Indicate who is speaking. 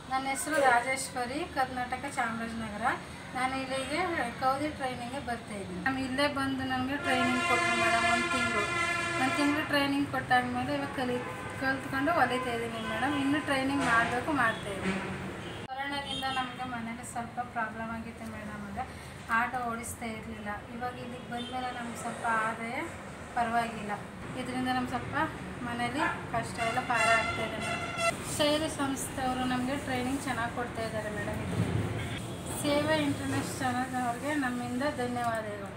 Speaker 1: ನನ್ನ ಹೆಸರು ರಾಜೇಶ್ವರಿ ಕರ್ನಾಟಕ ಚಾಮರಾಜನಗರ ನಾನು ಇಲ್ಲಿಗೆ ಕೌದಿ ಟ್ರೈನಿಂಗ್ಗೆ ಬರ್ತಾ ಇದ್ದೀನಿ ನಾನು ಇಲ್ಲೇ ಬಂದು ನನಗೆ ಟ್ರೈನಿಂಗ್ ಕೊಟ್ಟರು ಮೇಡಮ್ ಒಂದು ತಿಂಗಳು ಒಂದು ತಿಂಗಳು ಟ್ರೈನಿಂಗ್ ಕೊಟ್ಟಾದ್ಮೇಲೆ ಇವಾಗ ಕಲಿ ಕಲ್ತ್ಕೊಂಡು ಹೊಲಿತಾ ಇದ್ದೀನಿ ಮೇಡಮ್ ಇನ್ನೂ ಟ್ರೈನಿಂಗ್ ಮಾಡಬೇಕು ಮಾಡ್ತಾ ಇದ್ದೀನಿ ಕೊರೋನಾದಿಂದ ನಮಗೆ ಮನೇಲಿ ಸ್ವಲ್ಪ ಪ್ರಾಬ್ಲಮ್ ಆಗಿತ್ತು ಮೇಡಮ್ ಅಂದರೆ ಆಟೋ ಓಡಿಸ್ತಾ ಇರಲಿಲ್ಲ ಇವಾಗ ಇಲ್ಲಿಗೆ ಬಂದಮೇಲೆ ನಮ್ಗೆ ಸ್ವಲ್ಪ ಆದಾಯ ಪರವಾಗಿಲ್ಲ ಇದರಿಂದ ನಮ್ಗೆ ಸ್ವಲ್ಪ ಮನೇಲಿ ಕಷ್ಟ ಎಲ್ಲ ಪಾರ ಆಗ್ತಾ ಇದೆ ಮೇಡಮ್ ಶೈಲಿ ಸಂಸ್ಥೆಯವರು ನಮಗೆ ಟ್ರೈನಿಂಗ್ ಚೆನ್ನಾಗಿ ಕೊಡ್ತಾ ಇದ್ದಾರೆ ಮೇಡಮ್ ಇದರಿಂದ ಸೇವೆ ಇಂಟರ್ನ್ಯಾಷನಲ್ ಅವ್ರಿಗೆ ನಮ್ಮಿಂದ ಧನ್ಯವಾದಗಳು